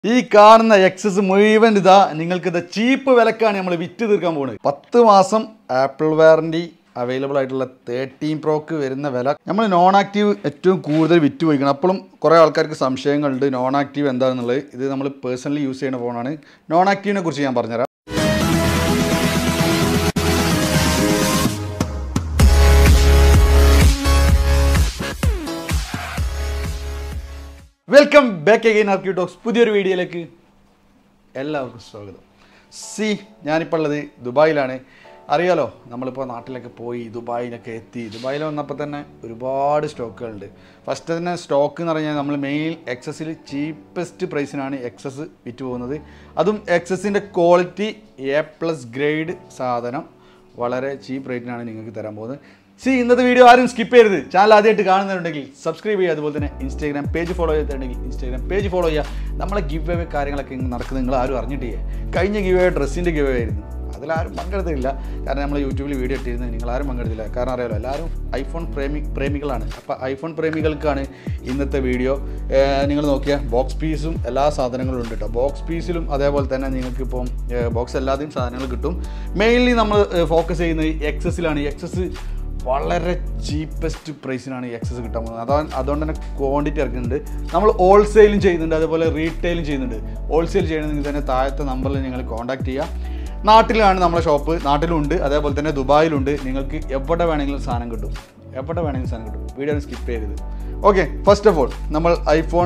ഈ കാണുന്ന എക്സസ് മുഴുവൻ ഇതാ നിങ്ങൾക്ക് ഇത് ചീപ്പ് വിലക്കാണ് നമ്മൾ വിറ്റ് തീർക്കാൻ പോകുന്നത് പത്ത് മാസം ആപ്പിൾ വാറണ്ടി അവൈലബിൾ ആയിട്ടുള്ള തേർട്ടീൻ പ്രോക്ക് വരുന്ന വില നമ്മൾ നോൺ ആക്റ്റീവ് ഏറ്റവും കൂടുതൽ വിറ്റ് പോയിക്കണം അപ്പോഴും കുറേ ആൾക്കാർക്ക് സംശയങ്ങളുണ്ട് നോൺ ആക്റ്റീവ് എന്താണെന്നുള്ളത് ഇത് നമ്മൾ പേഴ്സണലി യൂസ് ചെയ്യുന്ന ഫോണാണ് നോൺ ആക്റ്റീവിനെ കുറിച്ച് ഞാൻ പറഞ്ഞുതരാം welcome back again RQ talks പുതിയൊരു വീഡിയോയിലേക്ക് എല്ലാവർക്കും സ്വാഗതം സി ഞാനിപ്പോൾ ഉള്ളത് ദുബായിലാണ് അറിയാലോ നമ്മളിപ്പോൾ നാട്ടിലൊക്കെ പോയി ദുബായിലൊക്കെ എത്തി ദുബായിൽ വന്നപ്പോൾ തന്നെ ഒരുപാട് സ്റ്റോക്കുകളുണ്ട് ഫസ്റ്റ് തന്നെ സ്റ്റോക്ക് എന്ന് പറഞ്ഞാൽ നമ്മൾ മെയിൻ എക്സസിൽ ചീപ്പസ്റ്റ് പ്രൈസിനാണ് എക്സസ് വിറ്റ് പോകുന്നത് അതും എക്സസിൻ്റെ ക്വാളിറ്റി എ പ്ലസ് ഗ്രേഡ് സാധനം വളരെ ചീപ്പ് റേറ്റിനാണ് നിങ്ങൾക്ക് തരാൻ പോകുന്നത് സി ഇന്നത്തെ വീഡിയോ ആരും സ്കിപ്പ് ചെയ്യരുത് ചാനൽ ആദ്യമായിട്ട് കാണുന്നുണ്ടെങ്കിൽ സബ്സ്ക്രൈബ് ചെയ്യുക അതുപോലെ തന്നെ ഇൻസ്റ്റാഗ്രാം പേജ് ഫോളോ ചെയ്തിട്ടുണ്ടെങ്കിൽ ഇൻസ്റ്റാഗ്രാം പേജ് ഫോളോ ചെയ്യുക നമ്മളെ ഗിവ് അവേ കാര്യങ്ങളൊക്കെ ഇങ്ങനെ നടക്കുന്നത് നിങ്ങൾ ആരും അറിഞ്ഞിട്ടില്ല കഴിഞ്ഞ ഗിവ് അവേ ഡ്രസ്സിൻ്റെ ഗിവ് ആയിരുന്നു അതിലാരും പങ്കെടുത്തില്ല കാരണം നമ്മൾ യൂട്യൂബിൽ വീഡിയോ ഇട്ടിരുന്നത് നിങ്ങൾ ആരും പങ്കെടുത്തില്ല കാരണം അറിയാലോ എല്ലാവരും ഐഫോൺ പ്രേമി പ്രേമികളാണ് അപ്പോൾ ഐഫോൺ പ്രേമികൾക്കാണ് ഇന്നത്തെ വീഡിയോ നിങ്ങൾ നോക്കിയാൽ ബോക്സ് പീസും എല്ലാ സാധനങ്ങളും ഉണ്ട് കേട്ടോ ബോക്സ് പീസിലും അതേപോലെ തന്നെ നിങ്ങൾക്ക് ഇപ്പം ബോക്സ് എല്ലാതെയും സാധനങ്ങൾ കിട്ടും മെയിൻലി നമ്മൾ ഫോക്കസ് ചെയ്യുന്നത് എക്സസിലാണ് എക്സസ് വളരെ ചീപ്പസ്റ്റ് പ്രൈസിനാണ് ഈ എക്സസ് കിട്ടാൻ പോകുന്നത് അതാണ് അതുകൊണ്ട് തന്നെ ക്വാണ്ടിറ്റി ഇറക്കുന്നുണ്ട് നമ്മൾ ഹോൾസെയിലും ചെയ്യുന്നുണ്ട് അതേപോലെ റീറ്റെയിലും ചെയ്യുന്നുണ്ട് ഹോൾസെയിൽ ചെയ്യണമെങ്കിൽ തന്നെ താഴത്തെ നമ്പറിൽ നിങ്ങൾ കോൺടാക്ട് ചെയ്യുക നാട്ടിലാണ് നമ്മളെ ഷോപ്പ് നാട്ടിലുണ്ട് അതേപോലെ തന്നെ ദുബായിലുണ്ട് നിങ്ങൾക്ക് എവിടെ വേണമെങ്കിലും സാധനം കിട്ടും എവിടെ വേണമെങ്കിലും സാധനം കിട്ടും വീഡിയോ സ്കിപ്പ് ചെയ്യരുത് ഓക്കെ ഫസ്റ്റ് ഓഫ് ഓൾ നമ്മൾ ഐഫോൺ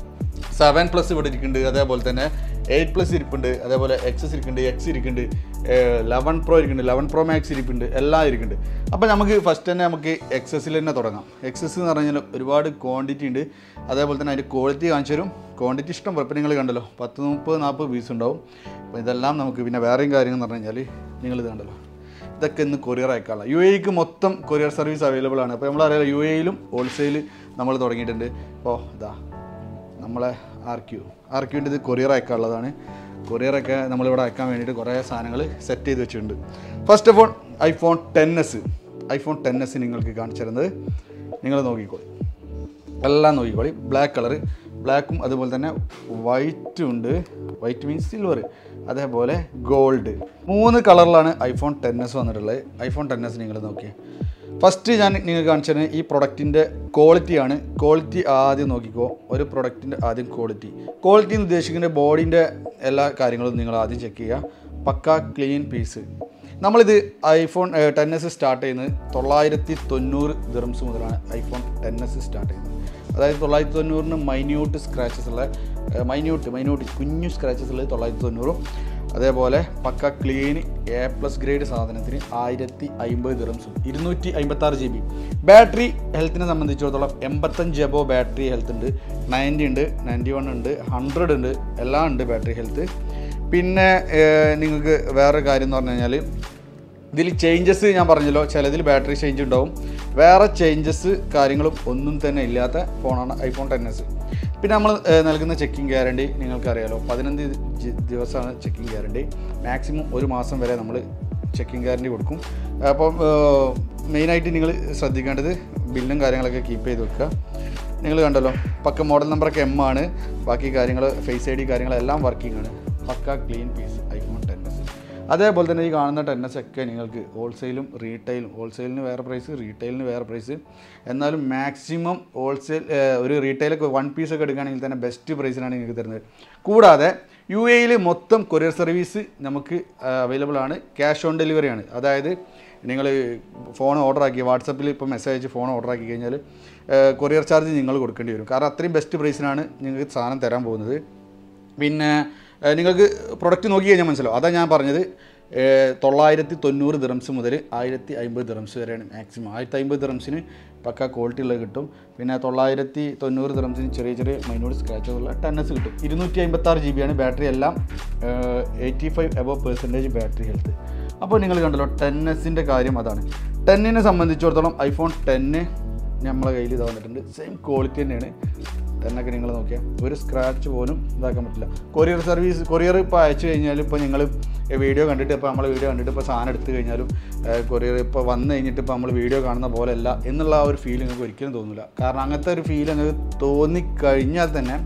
സെവൻ പ്ലസ് ഇവിടെ ഇരിക്കുന്നുണ്ട് അതേപോലെ തന്നെ എയ്റ്റ് പ്ലസ് ഇരിപ്പുണ്ട് അതേപോലെ എക്സസ് ഇരിക്കുന്നുണ്ട് എക്സ് ഇരിക്കുന്നുണ്ട് ലെവൻ പ്രോ ഇരിക്കുന്നുണ്ട് ലെവൻ പ്രോ മാക്സ് ഇരിപ്പുണ്ട് എല്ലാം ഇരിക്കുന്നുണ്ട് അപ്പോൾ നമുക്ക് ഫസ്റ്റ് തന്നെ നമുക്ക് എക്സസിൽ തന്നെ തുടങ്ങാം എക്സസ് എന്ന് പറഞ്ഞാൽ ഒരുപാട് ക്വാണ്ടിറ്റി ഉണ്ട് അതേപോലെ തന്നെ അതിൻ്റെ ക്വാളിറ്റി കാണിച്ചു തരും ക്വാണ്ടിറ്റി ഇഷ്ടം പോലെ ഇപ്പോൾ നിങ്ങൾ കണ്ടല്ലോ പത്ത് മുപ്പത് നാൽപ്പത് പീസ് ഉണ്ടാവും അപ്പോൾ ഇതെല്ലാം നമുക്ക് പിന്നെ വേറെയും കാര്യങ്ങൾ എന്ന് പറഞ്ഞു കഴിഞ്ഞാൽ നിങ്ങളിത് കണ്ടല്ലോ ഇതൊക്കെ ഇന്ന് കൊറിയർ അയക്കാനുള്ള യു എക്ക് മൊത്തം കൊറിയർ സർവീസ് അവൈലബിൾ ആണ് അപ്പോൾ നമ്മളറിയാലോ യു എയിലും ഹോൾസെയിൽ നമ്മൾ തുടങ്ങിയിട്ടുണ്ട് അപ്പോൾ ഇതാ നമ്മളെ ആർ ക്യൂ ആർ ക്യൂവിൻ്റെ ഇത് കൊറിയർ അയക്കാനുള്ളതാണ് കൊറിയറൊക്കെ നമ്മളിവിടെ അയക്കാൻ വേണ്ടിയിട്ട് കുറേ സാധനങ്ങൾ സെറ്റ് ചെയ്ത് വെച്ചിട്ടുണ്ട് first of all iPhone ten S iPhone ten S നിങ്ങൾക്ക് കാണിച്ചു തരുന്നത് നിങ്ങൾ നോക്കിക്കോളി എല്ലാം നോക്കിക്കോളി ബ്ലാക്ക് കളറ് ബ്ലാക്കും അതുപോലെ തന്നെ വൈറ്റും ഉണ്ട് വൈറ്റ് മീൻസ് സിൽവർ അതേപോലെ ഗോൾഡ് മൂന്ന് കളറിലാണ് ഐഫോൺ ടെൻ എസ് വന്നിട്ടുള്ളത് ഐഫോൺ ടെൻ എസ് നിങ്ങൾ നോക്കിയേ ഫസ്റ്റ് ഞാൻ നിങ്ങൾക്ക് കാണിച്ചത് ഈ പ്രൊഡക്റ്റിൻ്റെ ക്വാളിറ്റിയാണ് ക്വാളിറ്റി ആദ്യം നോക്കിക്കോ ഒരു പ്രൊഡക്റ്റിൻ്റെ ആദ്യം ക്വാളിറ്റി ക്വാളിറ്റി എന്ന് ഉദ്ദേശിക്കുന്ന ബോഡീൻ്റെ എല്ലാ കാര്യങ്ങളും നിങ്ങൾ ആദ്യം ചെക്ക് ചെയ്യുക പക്ക ക്ലീൻ പീസ് നമ്മളിത് ഐഫോൺ ടെൻ എസ് സ്റ്റാർട്ട് ചെയ്യുന്നത് തൊള്ളായിരത്തി തൊണ്ണൂറ് ദിറംസ് മുതലാണ് ഐഫോൺ ടെൻ എസ് സ്റ്റാർട്ട് ചെയ്യുന്നത് അതായത് തൊള്ളായിരത്തി തൊണ്ണൂറിന് മൈന്യൂട്ട് സ്ക്രാച്ചസ് ഉള്ള മൈന്യൂട്ട് മൈന്യൂട്ട് കുഞ്ഞു സ്ക്രാച്ചസ് ഉള്ളത് തൊള്ളായിരത്തി തൊണ്ണൂറും അതേപോലെ പക്ക ക്ലീൻ എ പ്ലസ് ഗ്രേഡ് സാധനത്തിന് ആയിരത്തി അമ്പത് ദിറംസും ഇരുന്നൂറ്റി അമ്പത്താറ് ജി ബി ബാറ്ററി ഹെൽത്തിനെ സംബന്ധിച്ചിടത്തോളം എൺപത്തഞ്ച് എബോ ബാറ്ററി ഹെൽത്ത് ഉണ്ട് നയൻറ്റി ഉണ്ട് നയൻറ്റി വൺ ഉണ്ട് ഹൺഡ്രഡ് ഉണ്ട് എല്ലാം ഉണ്ട് ബാറ്ററി ഹെൽത്ത് പിന്നെ നിങ്ങൾക്ക് വേറെ കാര്യം എന്ന് പറഞ്ഞു കഴിഞ്ഞാൽ ഇതിൽ ചേഞ്ചസ് ഞാൻ പറഞ്ഞല്ലോ ചിലതിൽ ബാറ്ററി ചേഞ്ച് ഉണ്ടാവും വേറെ ചേഞ്ചസ് കാര്യങ്ങളും ഒന്നും തന്നെ ഇല്ലാത്ത ഫോണാണ് ഐഫോൺ ടെൻ എസ് പിന്നെ നമ്മൾ നൽകുന്ന ചെക്കിംഗ് ഗ്യാരണ്ടി നിങ്ങൾക്കറിയാലോ പതിനഞ്ച് ജി- ദിവസമാണ് ചെക്കിംഗ് ഗ്യാരണ്ടി മാക്സിമം ഒരു മാസം വരെ നമ്മൾ ചെക്കിംഗ് ഗ്യാരണ്ടി കൊടുക്കും അപ്പം മെയിനായിട്ട് നിങ്ങൾ ശ്രദ്ധിക്കേണ്ടത് ബില്ലും കാര്യങ്ങളൊക്കെ കീപ്പ് ചെയ്ത് വെക്കുക നിങ്ങൾ കണ്ടല്ലോ പക്ക മോഡൽ നമ്പറൊക്കെ എം ആണ് ബാക്കി കാര്യങ്ങൾ ഫേസ് ഐ ഡി കാര്യങ്ങളെല്ലാം വർക്കിംഗ് ആണ് പക്ക clean piece iPhone ten S അതേപോലെ തന്നെ ഈ കാണുന്ന ടെൻ എസ് ഒക്കെ നിങ്ങൾക്ക് ഹോൾസെയിലും റീറ്റെയിലും ഹോൾസെയിലിന് വേറെ പ്രൈസ് റീറ്റെയിലിന് വേറെ പ്രൈസ് എന്നാലും മാക്സിമം ഹോൾസെയിൽ ഒരു റീറ്റെയിലൊക്കെ വൺ പീസ് ഒക്കെ എടുക്കുകയാണെങ്കിൽ തന്നെ ബെസ്റ്റ് പ്രൈസിനാണ് നിങ്ങൾക്ക് തരുന്നത് കൂടാതെ യു എയിൽ മൊത്തം കൊറിയർ സർവീസ് നമുക്ക് അവൈലബിൾ ആണ് ക്യാഷ് ഓൺ ഡെലിവറി ആണ് അതായത് നിങ്ങൾ ഫോൺ ഓർഡർ ആക്കി വാട്സപ്പിൽ ഇപ്പോൾ മെസ്സേജ് അയച്ച് ഫോൺ ഓർഡർ ആക്കി കഴിഞ്ഞാൽ കൊറിയർ ചാർജ് നിങ്ങൾ കൊടുക്കേണ്ടി വരും കാരണം അത്രയും ബെസ്റ്റ് പ്രൈസിനാണ് നിങ്ങൾക്ക് സാധനം തരാൻ പോകുന്നത് പിന്നെ ഏഹ്, നിങ്ങൾക്ക് പ്രൊഡക്റ്റ് നോക്കി കഴിഞ്ഞാൽ മനസ്സിലാവും അതാണ് ഞാൻ പറഞ്ഞത് ഏഹ്, തൊള്ളായിരത്തി തൊണ്ണൂറ് ദിറംസ് മുതൽ ആയിരത്തി അമ്പത് ദിറംസ് വരെയാണ് മാക്സിമം ആയിരത്തി അമ്പത് ദിറംസിന് പക്ക ക്വാളിറ്റി ഉള്ളത് കിട്ടും പിന്നെ തൊള്ളായിരത്തി തൊണ്ണൂറ് ദിറംസിന് ചെറിയ ചെറിയ മൈനോട് സ്ക്രാച്ചസ് ഉള്ള ടെന്നസ് കിട്ടും ഇരുന്നൂറ്റി അമ്പത്താറ് ജി ബിയാണ് ബാറ്ററി എല്ലാം eighty five above percentage battery health അപ്പോൾ നിങ്ങൾ കണ്ടല്ലോ ടെൻ എസിൻ്റെ കാര്യം അതാണ് ടെന്നിനെ സംബന്ധിച്ചിടത്തോളം ഐഫോൺ ടെന്ന് നമ്മളെ കയ്യിൽ ഇത് വന്നിട്ടുണ്ട് സെയിം ക്വാളിറ്റി തന്നെയാണ് ടെന്നൊക്കെ നിങ്ങൾ നോക്കിയാൽ ഒരു സ്ക്രാച്ച് പോലും ഇതാക്കാൻ പറ്റില്ല കൊറിയർ സർവീസ് കൊറിയർ ഇപ്പോൾ അയച്ചു കഴിഞ്ഞാൽ ഇപ്പോൾ നിങ്ങൾ വീഡിയോ കണ്ടിട്ട് ഇപ്പോൾ നമ്മളെ വീഡിയോ കണ്ടിട്ട് ഇപ്പോൾ സാധനം എടുത്തു കഴിഞ്ഞാലും കൊറിയർ ഇപ്പോൾ വന്നു കഴിഞ്ഞിട്ട് ഇപ്പോൾ നമ്മൾ വീഡിയോ കാണുന്ന പോലെയല്ല എന്നുള്ള ആ ഒരു ഫീൽ നിങ്ങൾക്ക് ഒരിക്കലും തോന്നില്ല കാരണം അങ്ങനത്തെ ഒരു ഫീൽ നിങ്ങൾക്ക് തോന്നിക്കഴിഞ്ഞാൽ തന്നെ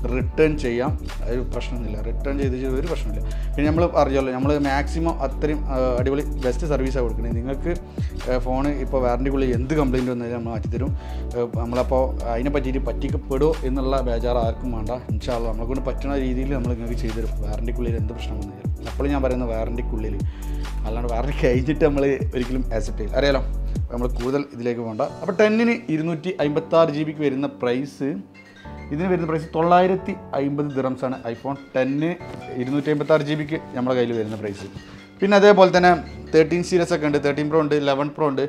റിട്ടേൺ ചെയ്യാം ഒരു പ്രശ്നമൊന്നുമില്ല റിട്ടേൺ ചെയ്ത് ചെയ്ത് ഒരു പ്രശ്നമില്ല പിന്നെ നമ്മൾ അറിയാമല്ലോ നമ്മൾ മാക്സിമം അത്രയും ആ, അടിപൊളി ബെസ്റ്റ് സർവീസാണ് കൊടുക്കുന്നത് നിങ്ങൾക്ക് ഫോൺ ഇപ്പോൾ വാറൻറ്റിക്കുള്ളിൽ എന്ത് കംപ്ലയിൻറ്റ് വന്നാലും നമ്മൾ മാറ്റിത്തരും ഏ, നമ്മളപ്പോൾ അതിനെ പറ്റിയിട്ട് പറ്റിക്കപ്പെടുമോ എന്നുള്ള ബേജാറ് ആർക്കും വേണ്ട ഇൻഷാല്ല നമ്മളെ കൊണ്ട് പറ്റുന്ന രീതിയിൽ നമ്മൾ നിങ്ങൾക്ക് ചെയ്തുതരും വാറൻറ്റിക്കുള്ളിൽ എന്ത് പ്രശ്നം വന്നാലും അപ്പോൾ ഞാൻ പറയുന്നത് വാറൻറ്റിക്കുള്ളിൽ അല്ലാണ്ട് വാറൻറ്റി കഴിഞ്ഞിട്ട് നമ്മൾ ഒരിക്കലും ആക്സെപ്റ്റ് ചെയ്യില്ല അറിയാലോ നമ്മൾ കൂടുതൽ ഇതിലേക്ക് പോകണ്ട അപ്പോൾ ടെന്നിന് ഇരുന്നൂറ്റി അമ്പത്തി ആറ് ജി ബിക്ക് വരുന്ന പ്രൈസ് ഇതിന് വരുന്ന പ്രൈസ് തൊള്ളായിരത്തി അമ്പത് ദിറംസ് ആണ് ഐഫോൺ ടെന്ന് ഇരുന്നൂറ്റി അമ്പത്തി ആറ് ജി ബിക്ക് നമ്മുടെ കയ്യിൽ വരുന്ന പ്രൈസ് പിന്നെ അതേപോലെ തന്നെ തേർട്ടീൻ സീരീസ് ഒക്കെ ഉണ്ട് തേർട്ടീൻ പ്രോ ഉണ്ട് ലെവൻ പ്രോ ഉണ്ട്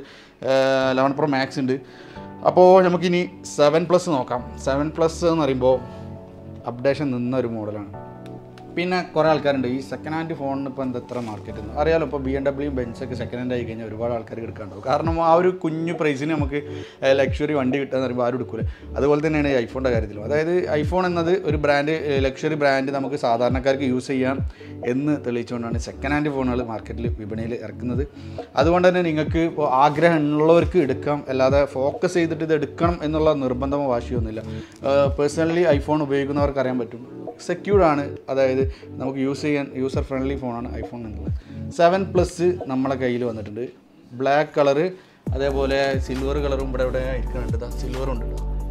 ലെവൻ പ്രോ മാക്സ് ഉണ്ട് അപ്പോൾ നമുക്കിനി സെവൻ പ്ലസ് നോക്കാം സെവൻ പ്ലസ് എന്ന് പറയുമ്പോൾ അപ്ഡേഷൻ നിന്ന ഒരു മോഡലാണ് പിന്നെ കുറേ ആൾക്കാരുണ്ട് ഈ സെക്കൻഡ് ഹാൻഡ് ഫോണിന് ഇപ്പോൾ എന്താ എത്ര മാർക്കറ്റ് ഉണ്ട് അറിയാലോ ഇപ്പോൾ ബി എം ഡബ്ല്യൂ ബെൻസൊക്കെ സെക്കൻഡ് ഹാൻഡ് ആയി കഴിഞ്ഞാൽ ഒരുപാട് ആൾക്കാർ എടുക്കാണ്ടാവും കാരണം ആ ഒരു കുഞ്ഞു പ്രൈസിന് നമുക്ക് ലക്ഷറി വണ്ടി കിട്ടുക പറയുമ്പോൾ ആരും എടുക്കൂല അതുപോലെ തന്നെയാണ് ഈ ഐഫോണിൻ്റെ കാര്യത്തിലും അതായത് ഐഫോൺ എന്നത് ഒരു ബ്രാൻഡ് ലക്ഷറി ബ്രാൻഡ് നമുക്ക് സാധാരണക്കാർക്ക് യൂസ് ചെയ്യാം എന്ന് തെളിയിച്ചുകൊണ്ടാണ് സെക്കൻഡ് ഹാൻഡ് ഫോണുകൾ മാർക്കറ്റിൽ വിപണിയിൽ ഇറക്കുന്നത് അതുകൊണ്ട് തന്നെ നിങ്ങൾക്ക് ഇപ്പോൾ ആഗ്രഹമുള്ളവർക്ക് എടുക്കാം അല്ലാതെ ഫോക്കസ് ചെയ്തിട്ട് ഇത് എടുക്കണം എന്നുള്ള നിർബന്ധമോ വാശിയൊന്നുമില്ല പേഴ്സണലി ഐഫോൺ ഉപയോഗിക്കുന്നവർക്ക് അറിയാൻ പറ്റും സെക്യൂർഡ് ആണ് അതായത് നമുക്ക് യൂസ് ചെയ്യാൻ യൂസർ ഫ്രണ്ട്ലി ഫോണാണ് ഐഫോൺ എന്നുള്ളത് സെവൻ പ്ലസ് നമ്മളെ കയ്യിൽ വന്നിട്ടുണ്ട് ബ്ലാക്ക് കളറ് അതേപോലെ സിൽവർ കളറും ഇവിടെ ഇവിടെ ഇരിക്കുന്നുണ്ട് സിൽവർ ഉണ്ട്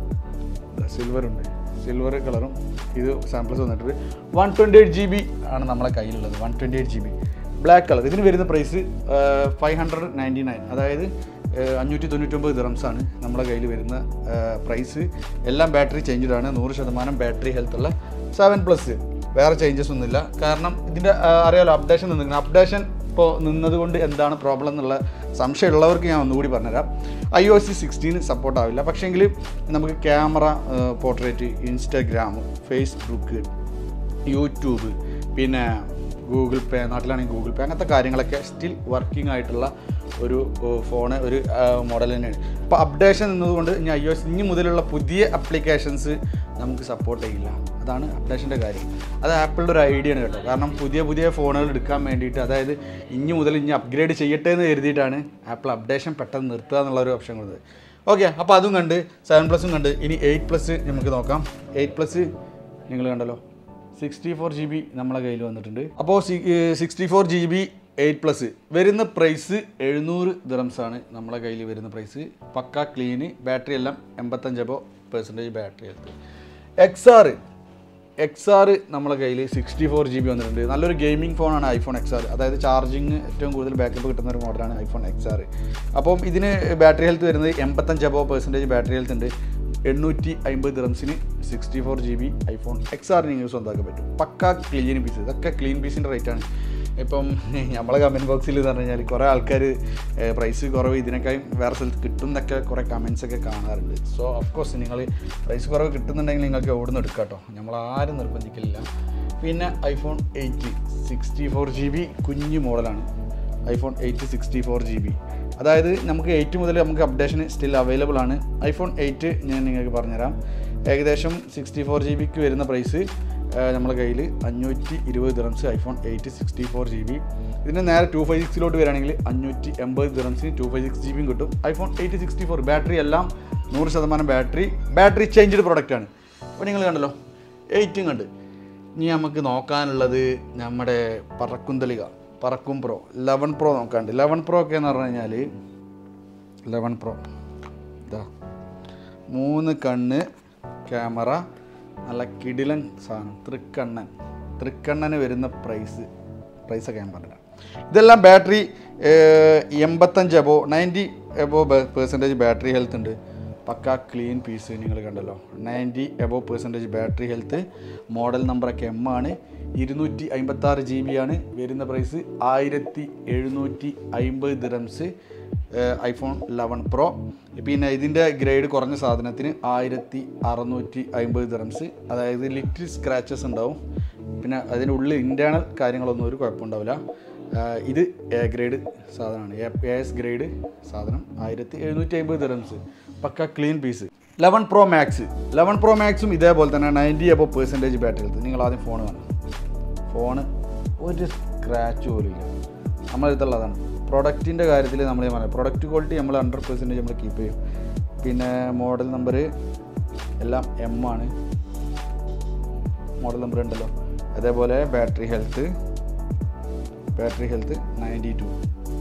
കേട്ടോ സിൽവർ ഉണ്ട് സിൽവർ കളറും ഇത് സാമ്പിൾസ് വന്നിട്ടുണ്ട് one twenty eight G B ആണ് നമ്മളെ കയ്യിലുള്ളത് one twenty eight G B black colour ഇതിന് വരുന്ന price five hundred ninety nine അതായത് ഏഹ്, അഞ്ഞൂറ്റി തൊണ്ണൂറ്റൊമ്പത് ദിറംസ് ആണ് നമ്മുടെ കയ്യിൽ വരുന്ന പ്രൈസ് എല്ലാം ബാറ്ററി ചേഞ്ചഡ് ആണ് നൂറ് ശതമാനം ബാറ്ററി ഹെൽത്ത് ഉള്ള സെവൻ പ്ലസ് വേറെ ചേഞ്ചസ് ഒന്നുമില്ല കാരണം ഇതിൻ്റെ അറിയാലോ അപ്ഡേഷൻ നിന്നിരിക്കുന്നത് അപ്ഡേഷൻ ഇപ്പോൾ നിന്നതുകൊണ്ട് എന്താണ് പ്രോബ്ലം എന്നുള്ള സംശയമുള്ളവർക്ക് ഞാൻ ഒന്നുകൂടി പറഞ്ഞുതരാം I O S sixteen support ആവില്ല പക്ഷേങ്കിൽ നമുക്ക് camera portrait Instagram Facebook YouTube പിന്നെ ഗൂഗിൾ പേ നാട്ടിലാണെങ്കിൽ ഗൂഗിൾ പേ അങ്ങനത്തെ കാര്യങ്ങളൊക്കെ സ്റ്റിൽ വർക്കിംഗ് ആയിട്ടുള്ള ഒരു ഫോണ് ഒരു മോഡൽ തന്നെയാണ് ഇപ്പോൾ അപ്ഡേഷൻ എന്നതുകൊണ്ട് ഇനി ഐ എസ് ഇനി മുതലുള്ള പുതിയ അപ്ലിക്കേഷൻസ് നമുക്ക് സപ്പോർട്ട് ചെയ്യില്ല അതാണ് അപ്ഡേഷൻ്റെ കാര്യം അത് ആപ്പിളിൻ്റെ ഒരു ഐഡിയ ആണ് കേട്ടോ കാരണം പുതിയ പുതിയ ഫോണുകൾ എടുക്കാൻ വേണ്ടിയിട്ട് അതായത് ഇനി മുതൽ ഇനി അപ്ഗ്രേഡ് ചെയ്യട്ടെ എന്ന് കരുതിയിട്ടാണ് ആപ്പിൾ അപ്ഡേഷൻ പെട്ടെന്ന് നിർത്തുക എന്നുള്ള ഒരു ഓപ്ഷൻ കൊടുത്തത് ഓക്കെ അപ്പോൾ അതും കണ്ട് സെവൻ പ്ലസും കണ്ട് ഇനി എയ്റ്റ് പ്ലസ് നമുക്ക് നോക്കാം എയ്റ്റ് പ്ലസ് നിങ്ങൾ കണ്ടല്ലോ സിക്സ്റ്റി ഫോർ ജി ബി നമ്മളെ കയ്യിൽ വന്നിട്ടുണ്ട് അപ്പോൾ sixty four G B eight plus വരുന്ന പ്രൈസ് എഴുന്നൂറ് ദിറംസ് ആണ് നമ്മളെ കയ്യിൽ വരുന്ന പ്രൈസ് പക്ക ക്ലീന് ബാറ്ററി എല്ലാം എൺപത്തഞ്ചപ്പോൾ പെർസെൻറ്റേജ് ബാറ്ററി എടുത്ത് എക്സ് ആർ എക്സ് ആർ നമ്മളെ കയ്യിൽ സിക്സ്റ്റി ഫോർ ജി ബി വന്നിട്ടുണ്ട് നല്ലൊരു ഗെയിമിംഗ് ഫോണാണ് ഐഫോൺ എക്സ് ആർ അതായത് ചാർജിങ് ഏറ്റവും കൂടുതൽ ബാക്കപ്പ് കിട്ടുന്ന ഒരു മോഡലാണ് ഐഫോൺ എക്സ് ആർ അപ്പം ഇതിന് ബാറ്ററി ഹെൽത്ത് വരുന്നത് എൺപത്തഞ്ച് അബോ പെർസെൻറ്റേജ് ബാറ്ററി ഹെൽത്ത് ഉണ്ട് എണ്ണൂറ്റി അമ്പത് ദിറംസിന് sixty four G B iPhone X R നിങ്ങൾക്ക് സ്വന്തമാക്കാൻ പറ്റും പക്ക ക്ലീൻ പീസ് ഇതൊക്കെ ക്ലീൻ പീസിൻ്റെ റേറ്റാണ് ഇപ്പം നമ്മളെ കമൻറ്റ് ബോക്സിൽ എന്ന് പറഞ്ഞു കഴിഞ്ഞാൽ കുറേ ആൾക്കാർ പ്രൈസ് കുറവ് ഇതിനേക്കാളും വേറെ സ്ഥലത്ത് കിട്ടും എന്നൊക്കെ കുറേ കമൻസ് ഒക്കെ കാണാറുണ്ട് സോ ഓഫ് കോഴ്സ് നിങ്ങൾ പ്രൈസ് കുറവ് കിട്ടുന്നുണ്ടെങ്കിൽ നിങ്ങൾക്ക് എവിടെ നിന്ന് എടുക്കാം കേട്ടോ നമ്മൾ ആരും നിർബന്ധിക്കില്ല പിന്നെ iPhone eight sixty four G B കുഞ്ഞു മോഡലാണ് iPhone eight sixty four G B അതായത് നമുക്ക് എയ്റ്റ് മുതൽ നമുക്ക് അപ്ഡേഷൻ സ്റ്റിൽ അവൈലബിൾ ആണ് ഐഫോൺ എയ്റ്റ് ഞാൻ നിങ്ങൾക്ക് പറഞ്ഞുതരാം ഏകദേശം സിക്സ്റ്റി ഫോർ ജി ബിക്ക് വരുന്ന പ്രൈസ് നമ്മുടെ കയ്യിൽ അഞ്ഞൂറ്റി ഇരുപത് dirhams iPhone eight sixty four G B ഇതിന് നേരെ ടു ഫൈവ് സിക്സിലോട്ട് വരികയാണെങ്കിൽ അഞ്ഞൂറ്റി എൺപത് ദിറംസിന് ടു ഫൈവ് സിക്സ് ജി ബിയും കിട്ടും iPhone eight sixty four battery എല്ലാം നൂറ് ശതമാനം ബാറ്ററി ബാറ്ററി ചേഞ്ച്ഡ് പ്രൊഡക്റ്റാണ് അപ്പോൾ നിങ്ങൾ കണ്ടല്ലോ എയ്റ്റും കണ്ട് ഇനി നമുക്ക് നോക്കാനുള്ളത് നമ്മുടെ പറക്കുന്തലിക പറക്കും പ്രോ ലെവൻ പ്രോ നോക്കാണ്ട് ലെവൻ പ്രോ ഒക്കെ എന്ന് പറഞ്ഞു കഴിഞ്ഞാൽ ലെവൻ പ്രോ ഇതാ മൂന്ന് കണ്ണ് ക്യാമറ നല്ല കിടിലൻ സാധനം തൃക്കണ്ണൻ തൃക്കണ്ണന് വരുന്ന പ്രൈസ് പ്രൈസൊക്കെ ഞാൻ പറഞ്ഞുതരാം ഇതെല്ലാം ബാറ്ററി എൺപത്തഞ്ച് above ninety above percentage battery health ഉണ്ട് പക്ക ക്ലീൻ പീസ് നിങ്ങൾ കണ്ടല്ലോ ninety above percentage battery health model നമ്പറൊക്കെ എം ആണ് ഇരുന്നൂറ്റി അമ്പത്താറ് ജി ബി ആണ് വരുന്ന പ്രൈസ് ആയിരത്തി എഴുന്നൂറ്റി അമ്പത് ദിറംസ് ഐഫോൺ ലെവൻ പ്രോ പിന്നെ ഇതിൻ്റെ ഗ്രേഡ് കുറഞ്ഞ സാധനത്തിന് ആയിരത്തി അറുന്നൂറ്റി അമ്പത് ദിറംസ് അതായത് ലിറ്റിൽ സ്ക്രാച്ചസ് ഉണ്ടാവും പിന്നെ അതിൻ്റെ ഉള്ളിൽ ഇൻറ്റേർണൽ കാര്യങ്ങളൊന്നും ഒരു കുഴപ്പമുണ്ടാവില്ല ആഹ് ഇത് എ ഗ്രേഡ് സാധനമാണ് എ എസ് ഗ്രേഡ് സാധനം ആയിരത്തി എഴുന്നൂറ്റി അമ്പത് ദിറംസ് പക്ക clean piece eleven pro max eleven pro മാക്സും ഇതേപോലെ തന്നെ നയൻറ്റി അബോ പേഴ്സൻറ്റേജ് ബാറ്ററി എടുത്ത് നിങ്ങൾ ആദ്യം ഫോൺ കാണും ഫോണ് ഒരു സ്ക്രാച്ച് പോലും ഇല്ല നമ്മളെടുത്തുള്ളതാണ് പ്രൊഡക്റ്റിൻ്റെ കാര്യത്തിൽ നമ്മൾ പറയാം പ്രൊഡക്റ്റ് ക്വാളിറ്റി നമ്മൾ ഹൺഡ്രഡ് പെർസെൻറ്റേജ് നമ്മൾ കീപ്പ് ചെയ്യും പിന്നെ മോഡൽ നമ്പർ എല്ലാം എം ആണ് മോഡൽ നമ്പർ ഉണ്ടല്ലോ അതേപോലെ battery health battery health ninety two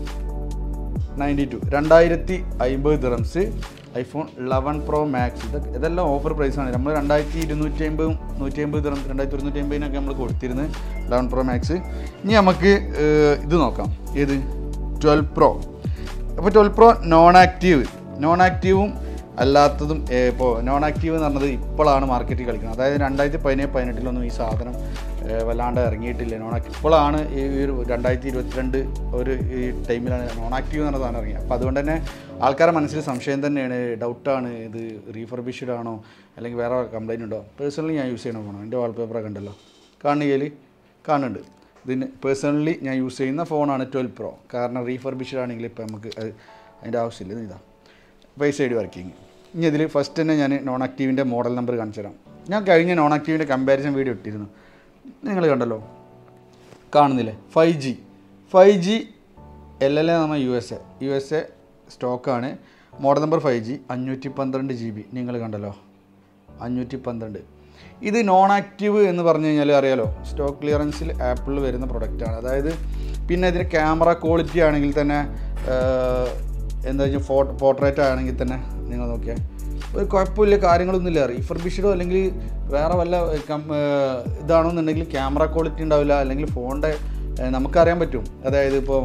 ninety two രണ്ടായിരത്തി അമ്പത് dirhams iPhone eleven pro max ഇത് ഇതെല്ലാം ഓഫർ പ്രൈസാണ് നമ്മൾ രണ്ടായിരത്തി ഇരുന്നൂറ്റി അമ്പതും നൂറ്റി അമ്പത് ദിറം രണ്ടായിരത്തി ഇരുന്നൂറ്റി അമ്പതിനൊക്കെ നമ്മൾ കൊടുത്തിരുന്നത് ലെവൻ പ്രോ മാക്സ് ഇനി നമുക്ക് ഏർ, ഇത് നോക്കാം ഏത് ട്വൽവ് പ്രോ അപ്പോൾ twelve pro non active non ആക്റ്റീവും അല്ലാത്തതും ഇപ്പോൾ നോൺ ആക്റ്റീവ് എന്ന് പറഞ്ഞത് ഇപ്പോഴാണ് മാർക്കറ്റിൽ കളിക്കുന്നത് അതായത് രണ്ടായിരത്തി പതിനേഴ് പതിനെട്ടിലൊന്നും ഈ സാധനം ഏ, വല്ലാണ്ട് ഇറങ്ങിയിട്ടില്ല നോൺ ആക്റ്റീവ് ഇപ്പോഴാണ് ഈ ഒരു രണ്ടായിരത്തി ഇരുപത്തിരണ്ട് ഒരു ഈ ടൈമിലാണ് നോൺ ആക്റ്റീവ് എന്ന് പറഞ്ഞ സാധനം ഇറങ്ങിയത് അപ്പോൾ അതുകൊണ്ട് തന്നെ ആൾക്കാരുടെ മനസ്സിൽ സംശയം തന്നെയാണ് ഡൗട്ടാണ് ഇത് റീഫർബിഷ്ഡ് ആണോ അല്ലെങ്കിൽ വേറെ കംപ്ലൈൻറ്റ് ഉണ്ടോ പേഴ്സണലി ഞാൻ യൂസ് ചെയ്യണ ഫോണോ എൻ്റെ വാൾപേപ്പറൊക്കെ ഉണ്ടല്ലോ കാണുകയിൽ കാണുന്നുണ്ട് ഇതിന് പേഴ്സണലി ഞാൻ യൂസ് ചെയ്യുന്ന ഫോണാണ് ട്വൽവ് പ്രോ കാരണം റീഫർബിഷ്ഡ് ആണെങ്കിൽ ഇപ്പോൾ നമുക്ക് അത് അതിൻ്റെ ആവശ്യമില്ല ഇത് ഇതാ പൈസ ഐ ഡി വർക്കിംഗ് ഇനി ഇതിൽ ഫസ്റ്റ് തന്നെ ഞാൻ നോൺ ആക്റ്റീവിൻ്റെ മോഡൽ നമ്പർ കാണിച്ചു തരാം ഞാൻ കഴിഞ്ഞ നോൺ ആക്റ്റീവിൻ്റെ കമ്പാരിസൺ വീഡിയോ ഇട്ടിരുന്നു നിങ്ങൾ കണ്ടല്ലോ കാണുന്നില്ലേ five G five G L L A നമ്മൾ U S A U S A സ്റ്റോക്കാണ് മോഡൽ നമ്പർ ഫൈവ് ജി അഞ്ഞൂറ്റി പന്ത്രണ്ട് ജി ബി നിങ്ങൾ കണ്ടല്ലോ അഞ്ഞൂറ്റി പന്ത്രണ്ട് ഇത് നോൺ ആക്റ്റീവ് എന്ന് പറഞ്ഞു കഴിഞ്ഞാൽ അറിയാലോ സ്റ്റോക്ക് ക്ലിയറൻസിൽ ആപ്പിളിൽ വരുന്ന പ്രൊഡക്റ്റാണ് അതായത് പിന്നെ ഇതിന് ക്യാമറ ക്വാളിറ്റി ആണെങ്കിൽ തന്നെ ആഹ്, എന്താ വെച്ചാൽ ഫോട്ടോ പോർട്രേറ്റ് ആണെങ്കിൽ തന്നെ നിങ്ങൾ നോക്കിയാൽ ഒരു കുഴപ്പമില്ല കാര്യങ്ങളൊന്നുമില്ല റീഫർബിഷ്ഡോ അല്ലെങ്കിൽ വേറെ വല്ല കം ആഹ്, ഇതാണെന്നുണ്ടെങ്കിൽ ക്യാമറ ക്വാളിറ്റി ഉണ്ടാവില്ല അല്ലെങ്കിൽ ഫോണിൻ്റെ നമുക്കറിയാൻ പറ്റും അതായത് ഇപ്പോൾ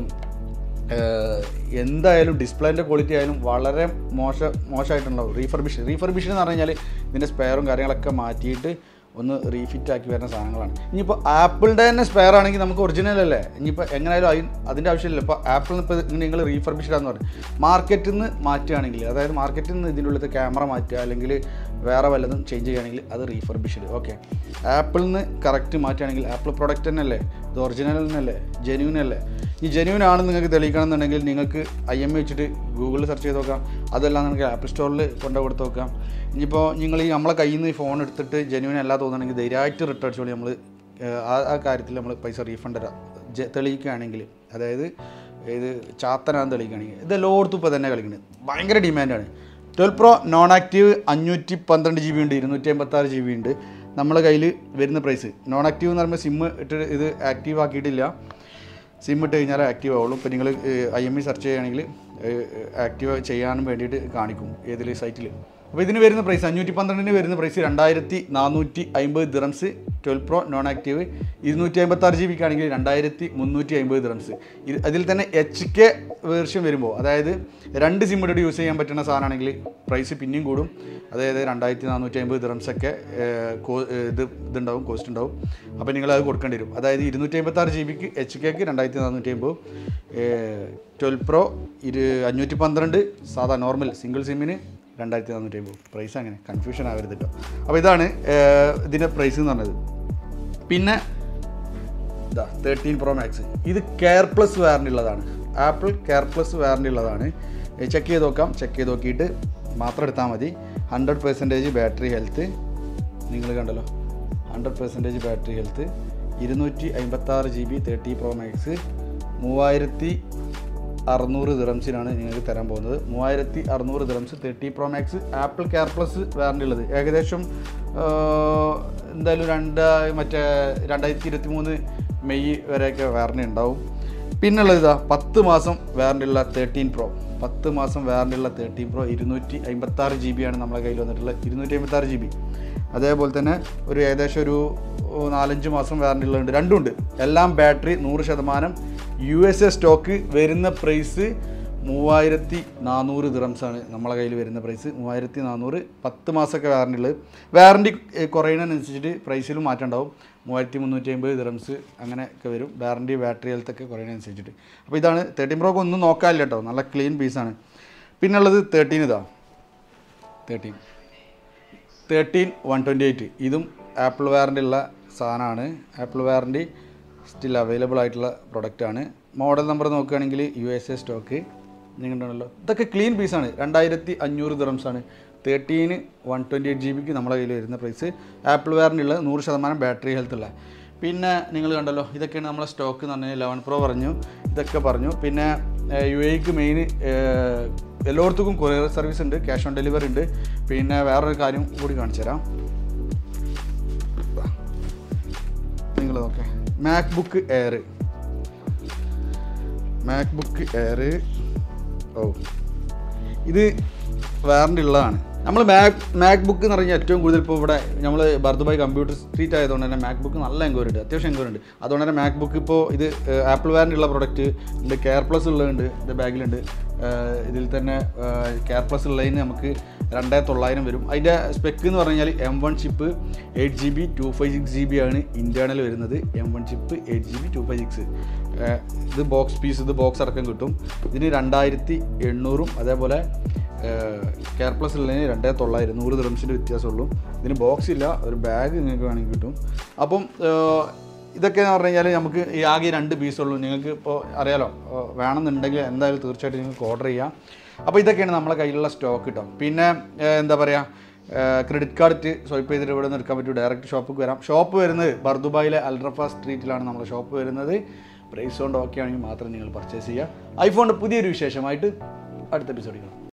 ഏഹ് എന്തായാലും ഡിസ്പ്ലേൻ്റെ ക്വാളിറ്റി ആയാലും വളരെ മോശ മോശമായിട്ടുണ്ടാവും റീഫർബിഷൻ റീഫർബിഷൻ എന്ന് പറഞ്ഞു കഴിഞ്ഞാൽ ഇതിൻ്റെ സ്പെയറും കാര്യങ്ങളൊക്കെ മാറ്റിയിട്ട് ഒന്ന് റീഫിറ്റ് ആക്കി വരുന്ന സാധനങ്ങളാണ് ഇനിയിപ്പോൾ ആപ്പിളിൻ്റെ തന്നെ സ്പെയർ ആണെങ്കിൽ നമുക്ക് ഒറിജിനൽ അല്ലേ ഇനിയിപ്പോൾ എങ്ങനെയായാലും അതിന് അതിൻ്റെ ആവശ്യമില്ല ഇപ്പോൾ ആപ്പിളിൽ ഇപ്പോൾ നിങ്ങൾ റീഫർബിഷ്ഡാന്ന് പറയും മാർക്കറ്റിൽ നിന്ന് മാറ്റുകയാണെങ്കിൽ അതായത് മാർക്കറ്റിൽ നിന്ന് ഇതിൻ്റെ ഉള്ളിലത്തെ ക്യാമറ മാറ്റുക അല്ലെങ്കിൽ വേറെ വല്ലതും ചേഞ്ച് ചെയ്യുകയാണെങ്കിൽ അത് റീഫർബിഷ്ഡ് ഓക്കെ ആപ്പിളിൽ നിന്ന് കറക്റ്റ് മാറ്റുകയാണെങ്കിൽ ആപ്പിൾ പ്രോഡക്റ്റ് തന്നെയല്ലേ ഇത് ഒറിജിനൽ തന്നെയല്ലേ ജെന്യൂൻ അല്ലേ ഈ ജെന്യൂൻ ആണെന്ന് നിങ്ങൾക്ക് തെളിയിക്കണം എന്നുണ്ടെങ്കിൽ നിങ്ങൾക്ക് ഐ എം വെച്ചിട്ട് ഗൂഗിളിൽ സെർച്ച് ചെയ്ത് നോക്കാം അതെല്ലാം നിങ്ങൾക്ക് ആപ്പിൾ സ്റ്റോറിൽ കൊണ്ടു കൊടുത്ത് നോക്കാം ഇനിയിപ്പോൾ നിങ്ങൾ ഈ നമ്മളെ കയ്യിൽ നിന്ന് ഈ ഫോൺ എടുത്തിട്ട് ജെന്യൂൻ അല്ല തോന്നുകയാണെങ്കിൽ ധൈര്യമായിട്ട് റിട്ടേൺ അടിച്ചോളി നമ്മൾ ആ ആ കാര്യത്തിൽ നമ്മൾ പൈസ റീഫണ്ട് തരാം ജെ- തെളിയിക്കുകയാണെങ്കിൽ അതായത് ഇത് ചാത്തനാന്ന് തെളിയിക്കുകയാണെങ്കിൽ ഇത് എല്ലായിടത്തും ഇപ്പോൾ തന്നെ കളിക്കുന്നത് ഭയങ്കര ഡിമാൻഡാണ് ട്വൽവ് പ്രോ നോൺ ആക്റ്റീവ് അഞ്ഞൂറ്റി പന്ത്രണ്ട് ജി ബി ഉണ്ട് ഇരുന്നൂറ്റി അമ്പത്താറ് ജി ബി ഉണ്ട് നമ്മളെ കയ്യിൽ വരുന്ന പ്രൈസ് നോൺ ആക്റ്റീവ് എന്ന് പറയുമ്പോൾ സിമ്മ് ഇട്ട് ഇത് ആക്റ്റീവ് ആക്കിയിട്ടില്ല സിം ഇട്ട് കഴിഞ്ഞാൽ ആക്റ്റീവ് ആവുള്ളൂ ഇപ്പോൾ നിങ്ങൾ ഐ എം ഇ സെർച്ച് ചെയ്യുകയാണെങ്കിൽ ആക്റ്റീവ് ചെയ്യാനും വേണ്ടിയിട്ട് കാണിക്കും ഏതിൽ സൈറ്റിൽ അപ്പോൾ ഇതിന് വരുന്ന പ്രൈസ് അഞ്ഞൂറ്റി പന്ത്രണ്ടിന് വരുന്ന പ്രൈസ് രണ്ടായിരത്തി നാനൂറ്റി അമ്പത് dirhams twelve pro non active ഇരുന്നൂറ്റി അമ്പത്താറ് ജി ബിക്ക് ആണെങ്കിൽ രണ്ടായിരത്തി മുന്നൂറ്റി അമ്പത് ദിറംസ് ഇത് അതിൽ തന്നെ എച്ച് കെ വേർഷൻ വരുമ്പോൾ അതായത് രണ്ട് സിം ഇട്ടിട്ട് യൂസ് ചെയ്യാൻ പറ്റുന്ന സാധനമാണെങ്കിൽ പ്രൈസ് പിന്നെയും കൂടും അതായത് രണ്ടായിരത്തി നാനൂറ്റി അമ്പത് ദിറംസൊക്കെ ഇത് ഇതുണ്ടാവും കോസ്റ്റ് ഉണ്ടാവും അപ്പോൾ നിങ്ങൾ അത് കൊടുക്കേണ്ടി വരും അതായത് ഇരുന്നൂറ്റി അമ്പത്തി ആറ് ജി ബിക്ക് എച്ച് കെക്ക് രണ്ടായിരത്തി നാനൂറ്റി അമ്പത് ട്വൽവ് പ്രോ ഇരു അഞ്ഞൂറ്റി പന്ത്രണ്ട് സാധാ നോർമൽ സിംഗിൾ സിമ്മിന് രണ്ടായിരത്തി നാനൂറ്റി അമ്പത് പ്രൈസ് അങ്ങനെ കൺഫ്യൂഷൻ ആവരുത് കേട്ടോ അപ്പോൾ ഇതാണ് ഏർ, ഇതിൻ്റെ പ്രൈസ് എന്ന് പറഞ്ഞത് പിന്നെ ഇതാ തേർട്ടീൻ പ്രോ മാക്സ് ഇത് കെയർ പ്ലസ് വാറണ്ടി ഉള്ളതാണ് ആപ്പിൾ കെയർ പ്ലസ് വാറണ്ടി ഉള്ളതാണ് ചെക്ക് ചെയ്ത് നോക്കാം ചെക്ക് ചെയ്ത് നോക്കിയിട്ട് മാത്രം എടുത്താൽ മതി ഹൺഡ്രഡ് പെർസെൻറ്റേജ് ബാറ്ററി ഹെൽത്ത് നിങ്ങൾ കണ്ടല്ലോ ഹൺഡ്രഡ് പെർസെൻറ്റേജ് ബാറ്ററി ഹെൽത്ത് ഇരുന്നൂറ്റി അമ്പത്താറ് G B thirty pro max മൂവായിരത്തി അറുന്നൂറ് ദിറംസിനാണ് നിങ്ങൾക്ക് തരാൻ പോകുന്നത് മൂവായിരത്തി അറുന്നൂറ് dirhams thirty pro max Apple care plus warranty ഉള്ളത് ഏകദേശം ആ, എന്തായാലും രണ്ട് മറ്റേ രണ്ടായിരത്തി ഇരുപത്തി മൂന്ന് മെയ് വരെയൊക്കെ വാറണ്ടി ഉണ്ടാവും പിന്നുള്ളത് ഇതാ പത്ത് മാസം വാറണ്ടി ഉള്ള തേർട്ടീൻ പ്രോ പത്ത് മാസം വാറണ്ടി ഉള്ള തേർട്ടീൻ പ്രോ ഇരുന്നൂറ്റി അമ്പത്താറ് ജി ബി ആണ് നമ്മളെ കയ്യിൽ വന്നിട്ടുള്ളത് ഇരുന്നൂറ്റി അമ്പത്താറ് ജി ബി അതേപോലെ തന്നെ ഒരു ഏകദേശം ഒരു ഓ, നാലഞ്ച് മാസം വാറണ്ടി ഉള്ളതുണ്ട് രണ്ടുമുണ്ട് എല്ലാം ബാറ്ററി നൂറ് ശതമാനം യു എസ് എ സ്റ്റോക്ക് വരുന്ന പ്രൈസ് മൂവായിരത്തി നാനൂറ് ദിറംസാണ് നമ്മളെ കയ്യിൽ വരുന്ന പ്രൈസ് മൂവായിരത്തി നാനൂറ് പത്ത് മാസമൊക്കെ വാറണ്ടി ഉള്ളത് വാറണ്ടി കുറയുന്നതിനനുസരിച്ചിട്ട് പ്രൈസിലും മാറ്റം ഉണ്ടാവും മൂവായിരത്തി മുന്നൂറ്റി അമ്പത് ദിറംസ് അങ്ങനെയൊക്കെ വരും വാറണ്ടി ബാറ്ററി ഹെൽത്ത് ഒക്കെ കുറയുന്നതനുസരിച്ചിട്ട് അപ്പോൾ ഇതാണ് തേർട്ടീൻ പ്രോക്ക് ഒന്നും നോക്കാനില്ല കേട്ടോ നല്ല ക്ലീൻ പീസാണ് പിന്നുള്ളത് തേർട്ടീൻ ഇതാ thirteen thirteen one twenty eight ഇതും ആപ്പിൾ വാറണ്ടി ഉള്ള സാധനമാണ് ആപ്പിൾ വാറണ്ടി സ്റ്റിൽ അവൈലബിൾ ആയിട്ടുള്ള പ്രൊഡക്റ്റാണ് മോഡൽ നമ്പർ നോക്കുകയാണെങ്കിൽ യു എസ് എ സ്റ്റോക്ക് നിങ്ങളുണ്ടല്ലോ ഇതൊക്കെ ക്ലീൻ പീസാണ് രണ്ടായിരത്തി അഞ്ഞൂറ് ദിറംസാണ് thirteen one twenty eight G ബിക്ക് നമ്മളെ കയ്യിൽ വരുന്ന പ്രൈസ് ആപ്പിൾ വാറണ്ടി ഉള്ള നൂറ് ശതമാനം ബാറ്ററി ഹെൽത്ത് ഉള്ള പിന്നെ നിങ്ങൾ കണ്ടല്ലോ ഇതൊക്കെയാണ് നമ്മളെ സ്റ്റോക്ക് എന്ന് പറഞ്ഞാൽ ലെവൻ പ്രോ പറഞ്ഞു ഇതൊക്കെ പറഞ്ഞു പിന്നെ യു എക്ക് മെയിൻ എല്ലായിടത്തും കൊറിയർ സർവീസ് ഉണ്ട് ക്യാഷ് ഓൺ ഡെലിവറി ഉണ്ട് പിന്നെ വേറൊരു കാര്യം കൂടി കാണിച്ചു തരാം എന്നുള്ളത് okay MacBook Air MacBook Air ഓ ഇത് വാറണ്ടി ഉള്ളതാണ് നമ്മൾ മാക് മാക്ബുക്ക് എന്ന് പറഞ്ഞാൽ ഏറ്റവും കൂടുതൽ ഇപ്പോൾ ഇവിടെ നമ്മൾ ബർദുബായ് കമ്പ്യൂട്ടർ സ്ട്രീറ്റ് ആയതുകൊണ്ട് തന്നെ മാക്ബുക്ക് നല്ല എൻക്വയറി ഉണ്ട് അത്യാവശ്യം എൻക്വയറി ഉണ്ട് അതുകൊണ്ട് തന്നെ മാക്ബുക്ക് ഇപ്പോൾ ഇത് ആപ്പിൾ വാറണ്ടി ഉള്ള പ്രൊഡക്റ്റ് ഉണ്ട് കെയർ പ്ലസ് ഉള്ളതുണ്ട് ഇത് ബാഗിലുണ്ട് ഏഹ് ഇതിൽ തന്നെ കെയർ പ്ലസ് ഉള്ളതിന് നമുക്ക് രണ്ടേ തൊള്ളായിരം വരും അതിൻ്റെ സ്പെക്ക് എന്ന് പറഞ്ഞു കഴിഞ്ഞാൽ M one chip eight G B two five six G B ആണ് ഇൻറ്റേർണൽ വരുന്നത് M one chip eight G B two five six ഇത് ബോക്സ് പീസ് ഇത് ബോക്സ് അടക്കം കിട്ടും ഇതിന് രണ്ടായിരത്തി എണ്ണൂറും അതേപോലെ കെയർ പ്ലസ് ഉള്ളതിന് രണ്ടേ തൊള്ളായിരം നൂറ് ദിറംസിൻ്റെ വ്യത്യാസമുള്ളൂ ഇതിന് ബോക്സ് ഇല്ല ഒരു ബാഗ് നിങ്ങൾക്ക് വേണമെങ്കിൽ കിട്ടും അപ്പം ഏഹ്, ഇതൊക്കെ എന്ന് പറഞ്ഞു കഴിഞ്ഞാൽ നമുക്ക് ഈ ആകെ രണ്ട് പീസുള്ളൂ നിങ്ങൾക്ക് ഇപ്പോൾ അറിയാലോ ഏഹ്, വേണമെന്നുണ്ടെങ്കിൽ എന്തായാലും തീർച്ചയായിട്ടും നിങ്ങൾക്ക് ഓർഡർ ചെയ്യാം അപ്പോൾ ഇതൊക്കെയാണ് നമ്മളെ കയ്യിലുള്ള സ്റ്റോക്ക് കിട്ടും പിന്നെ ഏഹ്, എന്താ പറയുക ക്രെഡിറ്റ് കാർഡ് ഇട്ട് സ്വൈപ്പ് ചെയ്തിട്ട് ഇവിടെ നിന്ന് എടുക്കാൻ പറ്റും ഡയറക്റ്റ് ഷോപ്പിൽ വരാം ഷോപ്പ് വരുന്നത് ബർദുബായിലെ അൽറഫ സ്ട്രീറ്റിലാണ് നമ്മുടെ ഷോപ്പ് വരുന്നത് പ്രൈസ് കൊണ്ട് ഓക്കെ ആണെങ്കിൽ മാത്രം നിങ്ങൾ പർച്ചേസ് ചെയ്യുക ഐഫോണിൻ്റെ പുതിയൊരു വിശേഷമായിട്ട് അടുത്ത എപ്പിസോഡിൽ കാണാം